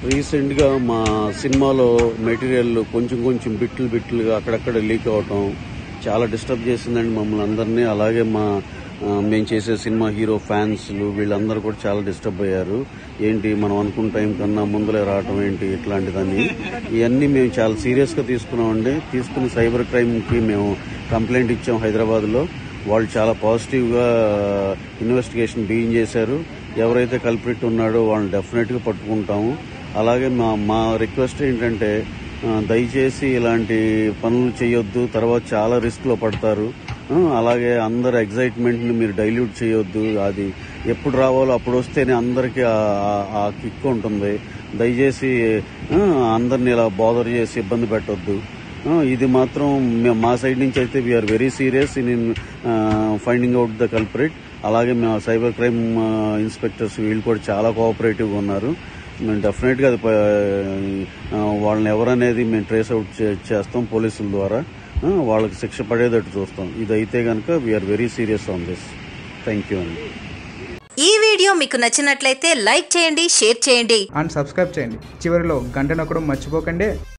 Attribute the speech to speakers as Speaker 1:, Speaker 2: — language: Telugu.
Speaker 1: రీసెంట్గా మా సినిమాలో మెటీరియల్ కొంచెం కొంచెం బిట్లు బిట్లుగా అక్కడక్కడ లీక్ అవటం చాలా డిస్టర్బ్ చేసిందండి మమ్మల్ని అందరినీ అలాగే మా ఆ, మేము చేసే సినిమా హీరో ఫ్యాన్స్లు వీళ్ళందరూ కూడా చాలా డిస్టర్బ్ అయ్యారు ఏంటి మనం అనుకున్న టైం కన్నా ముందలే రావటం ఏంటి ఇట్లాంటిదని ఇవన్నీ మేము చాలా సీరియస్గా తీసుకున్నామండి తీసుకుని సైబర్ క్రైమ్కి మేము కంప్లైంట్ ఇచ్చాం హైదరాబాద్లో వాళ్ళు చాలా పాజిటివ్గా ఇన్వెస్టిగేషన్ బిగిన్ చేశారు ఎవరైతే కల్ప్రిట్ ఉన్నాడో వాళ్ళని డెఫినెట్గా పట్టుకుంటాము అలాగే మా మా రిక్వెస్ట్ ఏంటంటే ఆ, దయచేసి ఇలాంటి పనులు చేయొద్దు తర్వాత చాలా రిస్క్లో పడతారు ఆ, అలాగే అందరు ఎగ్జైట్మెంట్ని మీరు డైల్యూట్ చేయొద్దు అది ఎప్పుడు రావాలో అప్పుడు వస్తేనే అందరికీ ఆ- ఆ- ఆ కిక్ ఉంటుంది దయచేసి ఆ, అందరిని ఇలా బాదర్ చేసి ఇబ్బంది పెట్టొద్దు ఆ, ఇది మాత్రం మేము మా సైడ్ నుంచి అయితే we're very serious in finding out the culprit అలాగే మేము సైబర్ క్రైమ్ ఇన్స్పెక్టర్స్ వీళ్ళు కూడా చాలా కోఆపరేటివ్గా ఉన్నారు మేము డెఫినెట్గా అది ప- ఆ, వాళ్ళని ఎవరనేది మేము ట్రేస్ అవుట్ చే- చేస్తాం పోలీసుల ద్వారా ఆ, వాళ్ళకి శిక్ష పడేటట్టు చూస్తాం ఇదైతే కనుక we're very serious on this thank you అండి
Speaker 2: ఈ వీడియో మీకు నచ్చినట్లయితే లైక్ చేయండి షేర్ చేయండి
Speaker 3: అండ్ సబ్స్క్రైబ్ చేయండి చివరిలో గంట నొక్కడం మర్చిపోకండి